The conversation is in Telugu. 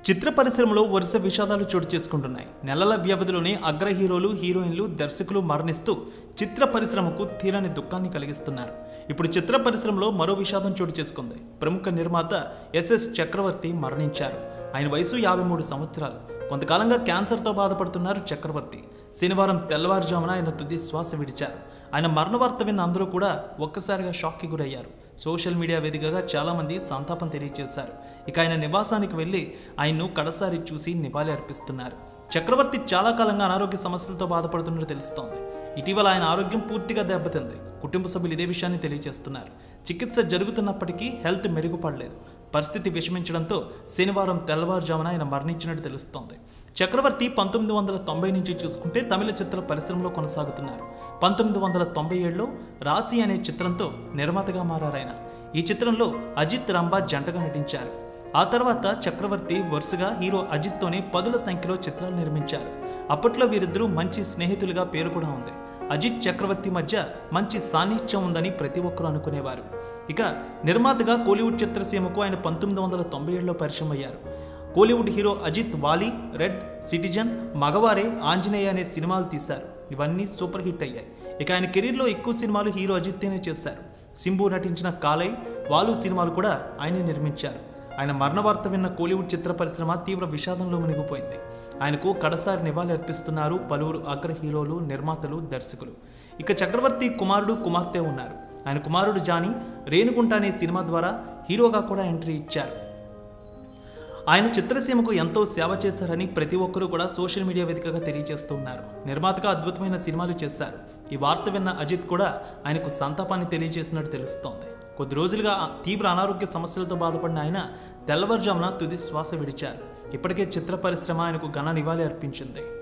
చిత్ర పరిశ్రమలో వరుస విషాదాలు చోటు చేసుకుంటున్నాయి నెలల వ్యవధిలోనే అగ్ర హీరోలు హీరోయిన్లు దర్శకులు మరణిస్తూ చిత్ర పరిశ్రమకు తీరని దుఃఖాన్ని కలిగిస్తున్నారు ఇప్పుడు చిత్ర పరిశ్రమలో మరో విషాదం చోటు చేసుకుంది ప్రముఖ నిర్మాత ఎస్ఎస్ చక్రవర్తి మరణించారు ఆయన వయసు యాభై మూడు సంవత్సరాలు కొంతకాలంగా క్యాన్సర్తో బాధపడుతున్నారు చక్రవర్తి శనివారం తెల్లవారుజామున ఆయన తుది శ్వాస విడిచారు ఆయన మరణ వార్త విన్న అందరూ కూడా ఒక్కసారిగా షాక్కి గురయ్యారు సోషల్ మీడియా వేదికగా చాలామంది సంతాపం తెలియజేశారు ఇక ఆయన నివాసానికి వెళ్ళి ఆయన్ను కడసారి చూసి నివాళి అర్పిస్తున్నారు చక్రవర్తి చాలా కాలంగా అనారోగ్య సమస్యలతో బాధపడుతున్నట్టు తెలుస్తోంది ఇటీవల ఆయన ఆరోగ్యం పూర్తిగా దెబ్బతింది కుటుంబ సభ్యులు ఇదే విషయాన్ని తెలియజేస్తున్నారు చికిత్స జరుగుతున్నప్పటికీ హెల్త్ మెరుగుపడలేదు పరిస్థితి విషమించడంతో శనివారం తెల్లవారుజామున ఆయన మరణించినట్టు తెలుస్తోంది చక్రవర్తి పంతొమ్మిది వందల తొంభై నుంచి చూసుకుంటే తమిళ చిత్ర పరిశ్రమలో కొనసాగుతున్నారు పంతొమ్మిది వందల తొంభై ఏడులో రాశి అనే చిత్రంతో నిర్మాతగా మారారాయన ఈ చిత్రంలో అజిత్ రంభా జంటగా నటించారు ఆ తర్వాత చక్రవర్తి వరుసగా హీరో అజిత్తోనే పదుల సంఖ్యలో చిత్రాలు నిర్మించారు అప్పట్లో వీరిద్దరూ మంచి స్నేహితులుగా పేరు కూడా ఉంది అజిత్ చక్రవర్తి మధ్య మంచి సాన్నిహిత్యం ఉందని ప్రతి ఒక్కరూ అనుకునేవారు ఇక నిర్మాతగా కోలీవుడ్ చిత్రసీమకు ఆయన పంతొమ్మిది వందల తొంభై ఏడులో పరిచయం అయ్యారు కోలీవుడ్ హీరో అజిత్ వాలి రెడ్ సిటిజన్ మగవారే ఆంజనేయ అనే సినిమాలు తీశారు ఇవన్నీ సూపర్ హిట్ అయ్యాయి ఇక ఆయన కెరీర్లో ఎక్కువ సినిమాలు హీరో అజిత్తేనే చేశారు సింబు నటించిన కాలై వాలు సినిమాలు కూడా ఆయనే నిర్మించారు ఆయన మరణ వార్త విన్న కోలీవుడ్ చిత్ర పరిశ్రమ తీవ్ర విషాదంలో మునిగిపోయింది ఆయనకు కడసారి నివాళి అర్పిస్తున్నారు పలువురు అగ్ర హీరోలు నిర్మాతలు దర్శకులు ఇక చక్రవర్తి కుమారుడు కుమార్తె ఉన్నారు ఆయన కుమారుడు జానీ రేణుగుంట అనే సినిమా ద్వారా హీరోగా కూడా ఎంట్రీ ఇచ్చారు ఆయన చిత్రసీమకు ఎంతో సేవ చేశారని ప్రతి ఒక్కరూ కూడా సోషల్ మీడియా వేదికగా తెలియజేస్తూ ఉన్నారు నిర్మాతగా అద్భుతమైన సినిమాలు చేశారు ఈ వార్త విన్న అజిత్ కూడా ఆయనకు సంతాపాన్ని తెలియజేసినట్టు తెలుస్తోంది కొద్ది రోజులుగా ఆ తీవ్ర అనారోగ్య సమస్యలతో బాధపడిన ఆయన తెల్లవారుజామున తుది శ్వాస విడిచారు ఇప్పటికే చిత్ర పరిశ్రమ ఆయనకు ఘన నివాళి అర్పించింది